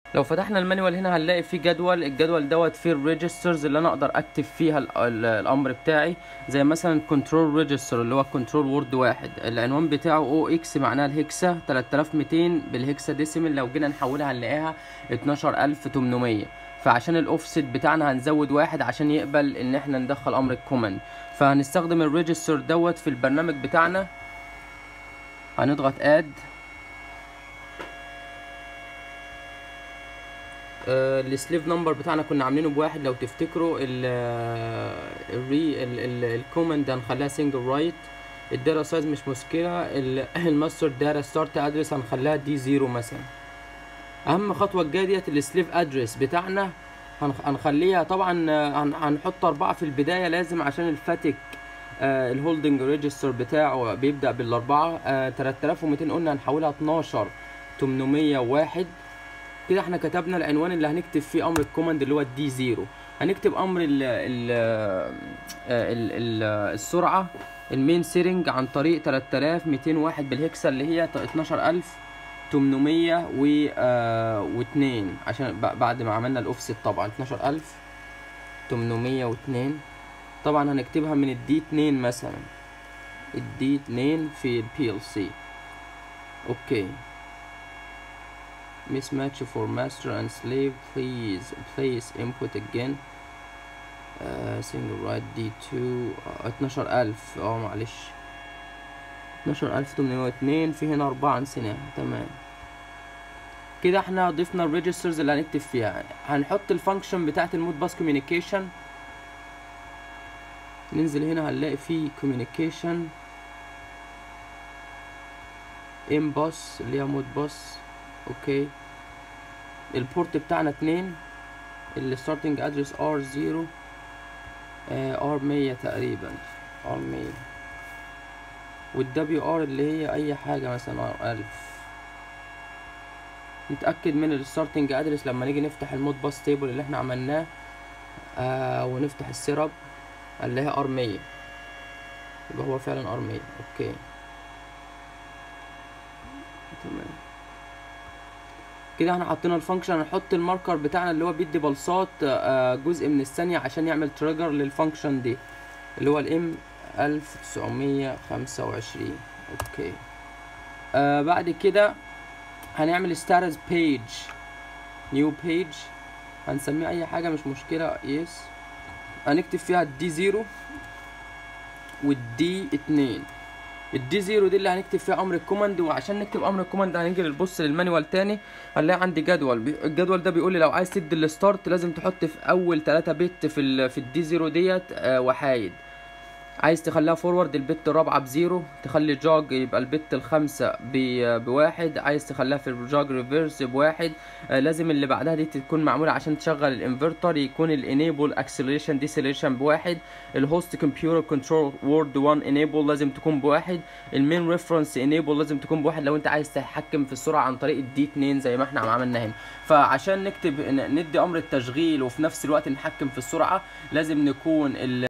لو فتحنا المانيوال هنا هنلاقي فيه جدول الجدول دوت فيه الريجسترز اللي انا اقدر اكتب فيها ال ال الامر بتاعي زي مثلا كنترول ريجستر اللي هو كنترول وورد واحد العنوان بتاعه او اكس معناها الهكسا 3200 بالهكسا ديسيمل لو جينا نحولها هنلاقيها 12800 فعشان الاوفست بتاعنا هنزود واحد عشان يقبل ان احنا ندخل امر الكوماند فهنستخدم الريجستر دوت في البرنامج بتاعنا هنضغط اد السليف نمبر بتاعنا كنا عاملينه بواحد لو تفتكروا ال الري الكوماند هنخليها سنجل رايت الداتا سايز مش مشكله الماستر داتا ستارت ادرس هنخليها دي زيرو مثلا اهم خطوه الجايه ديت السليف ادرس بتاعنا هنخليها طبعا هنحط اربعه في البدايه لازم عشان الفاتك آه الهولدنج ريجستر بتاعه بيبدا بالاربعه آه 3200 قلنا هنحولها 12 801 كده احنا كتبنا العنوان اللي هنكتب فيه امر الكوماند اللي هو الدي زيرو هنكتب امر ال ال ال ال السرعه المين سيرنج عن طريق 3201 بالهكسا اللي هي 12802 عشان بعد ما عملنا الاوفست طبعا 12802 طبعا هنكتبها من الدي 2 مثلا الدي 2 في البي ال سي اوكي mismatch for master and slave please place input again uh, single right d2 اتناشر ألف اه معلش اتناشر ألف تمنمية واتنين في هنا أربعة نسيناها تمام كده احنا ضفنا الريجسترز اللي هنكتب فيها هنحط الفانكشن بتاعت المود باس كوميونيكيشن ننزل هنا هنلاقي فيه كوميونيكيشن ام باس اللي هي مود باس اوكي البورت بتاعنا اتنين الستارتنج ادرس ار زيرو ار مية تقريبا ار مية والدبليو ار اللي هي اي حاجة مثلا ار الف نتأكد من الستارتنج ادرس لما نيجي نفتح المود باس تيبل اللي احنا عملناه آه ونفتح السيرب اللي هي ار مية يبقى هو فعلا ار مية اوكي تمام كده احنا حطينا الفانكشن هنحط الماركر بتاعنا اللي هو بيدي بلصات جزء من الثانية عشان يعمل تريجر للفانكشن دي اللي هو الام 1925 اوكي آه بعد كده هنعمل ستاتس بيج نيو بيج هنسميه اي حاجة مش مشكلة يس هنكتب فيها الدي زيرو والدي اتنين الدي زيرو دي اللي هنكتب فيها امر الكوماند وعشان نكتب امر الكوماند هنيجي نبص للمانيوال تاني هنلاقي عندي جدول الجدول ده بيقول لي لو عايز تدي الستارت لازم تحط في اول 3 بت في ال في الدي زيرو ديت آه وحايد عايز تخليها فورورد البت الرابعة بزيرو تخلي جاج يبقى البت الخامسة بواحد عايز تخليها في الجاج ريفيرس بواحد آه لازم اللي بعدها دي تكون معمولة عشان تشغل الانفرتر يكون الانيبل اكسلريشن ديسلريشن بواحد الهوست كمبيوتر كنترول وورد 1 انيبل لازم تكون بواحد المين ريفرنس انيبل لازم تكون بواحد لو انت عايز تتحكم في السرعة عن طريق الدي 2 زي ما احنا عملنا هنا فعشان نكتب ندي امر التشغيل وفي نفس الوقت نتحكم في السرعة لازم نكون ال